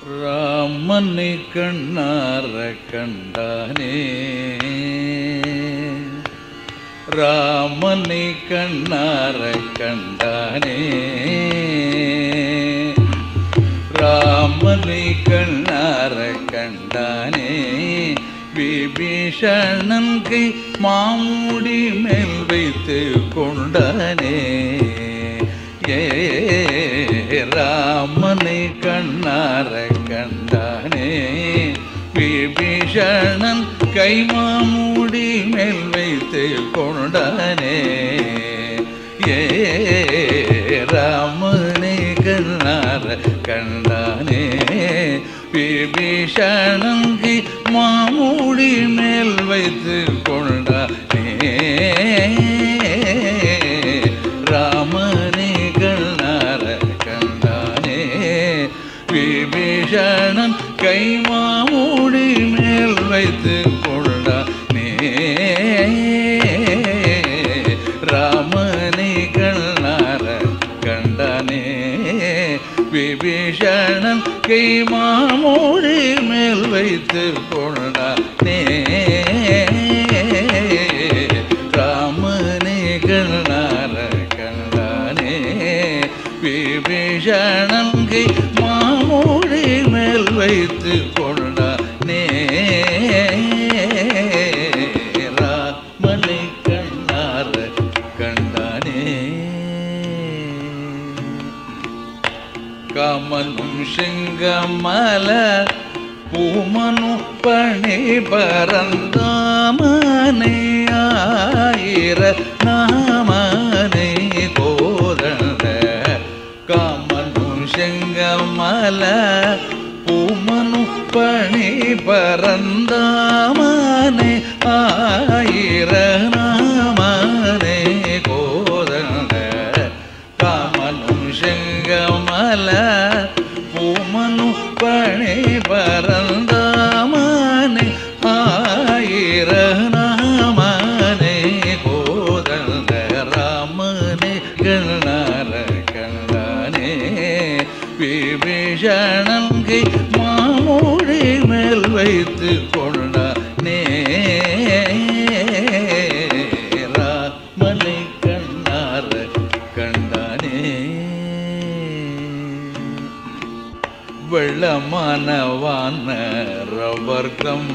ராமனை கண்ணார கண்டானே ராமனை கண்ணார கண்டானே ராமனை கண்ணார கண்டானே விபீஷணன் கை மாமுடி மேல் வைத்து கொண்டானே ஏ ராமனை கண்ணார கண்டானே விபீஷணன் கை மாமுடி மேல் வைத்து கொண்டானே ஏ ராமனை கண்ணார கண்டானே விபீஷணன் கை மாமுடி மேல் வைத்து கொண்டானே ராமனே கண்ணார கண்டானே விபீஷணன் கை மாமுடி மேல் வைத்து கொண்டானே ராமனே கண்ணார கண்டானே விபீஷணன் கை மாமுடி மேல் வைத்து கொண்டானே ராமனே கண்ணார கண்டானே விபீஷணன் கை மாமுடி மேல் வைத்து கொண்டானே ராமனை கண்ணார கண்டானே கமனும் சிங்கமல பூமனு பணி பரந்தாமனை ஆயிர நாமனை கோதண்ட காமனும் செங்கமல பூமனு பணி பரந்தாமனை ஆயிர நாமனை கோதண்ட காமனும் செங்கமல பூமனு பணி பரந்தாமனை ஆயிர நாமனை கோதண்ட ராமனே கண்ணார கண்டானே விபீஷணங்கை மாமூடி மேல் வைத்து கொண்டானே ராமனை கண்ணார கண்டானே வெள்ளமானவான ரவர்க்கம்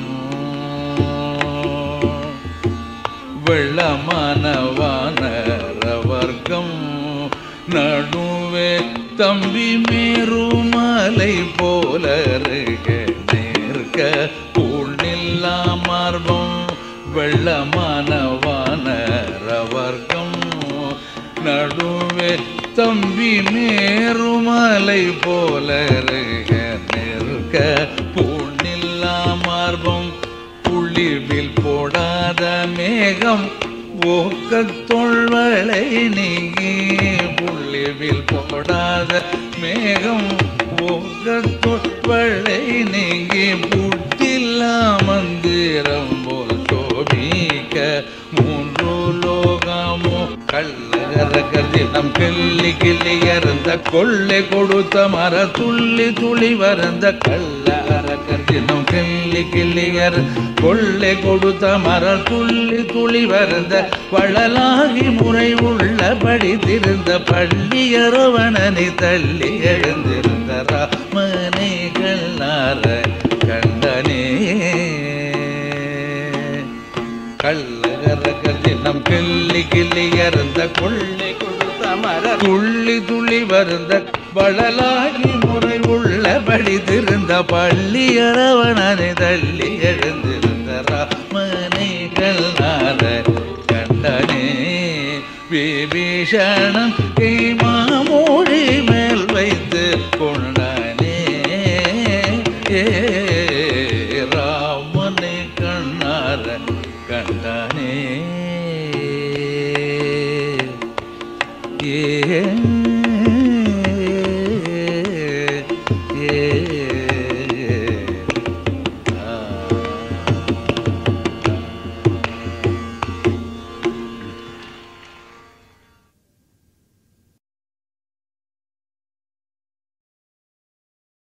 வெள்ளமானவான ரவர்க்கம் நடுவே தம்பி மேருமலை போல நேர்க்க பூணில்லா மார்பம் வெள்ளமானவான ரவர்க்கம் நடுவே தம்பி மேருமலை போல நிற்க பூணில்லா மார்பம் புள்ளிவில் போடாத மேகம் ஓக்கத் தொழ்வளை நீங்கி புள்ளிவில் போடாத மேகம் ஓக்கத் தொழ்வளை நீங்கி புட்டில்லா மந்திரம் போல் சோபிக்க மூன்று லோகமோ கள்ளர கதினம் கிள்ளி கிள்ளி அறந்த கொள்ளை கொடுத்த மர துள்ளி துளி வரந்த கள்ளர கதினம் கிள்ளி கிள்ளி அற கொள்ளை கொடுத்த மர துள்ளி துளி வரந்த வளலாகி முறை உள்ளபடி திருந்த பள்ளி அரவணனை தள்ளி எழுந்திருந்த ராமனை கல்லார கண்டனே கள்ளகரகதினம் கிள்ளி கிள்ளி அறந்த கொள்ளை கொடுத்த மர துள்ளி துள்ளி வருந்த வளலாகி முறை உள்ளபடி திருந்த பள்ளி அரவணனை தள்ளி எழுந்திருந்த ராமனை கல்லார கண்டனே விபீஷணம் கைமா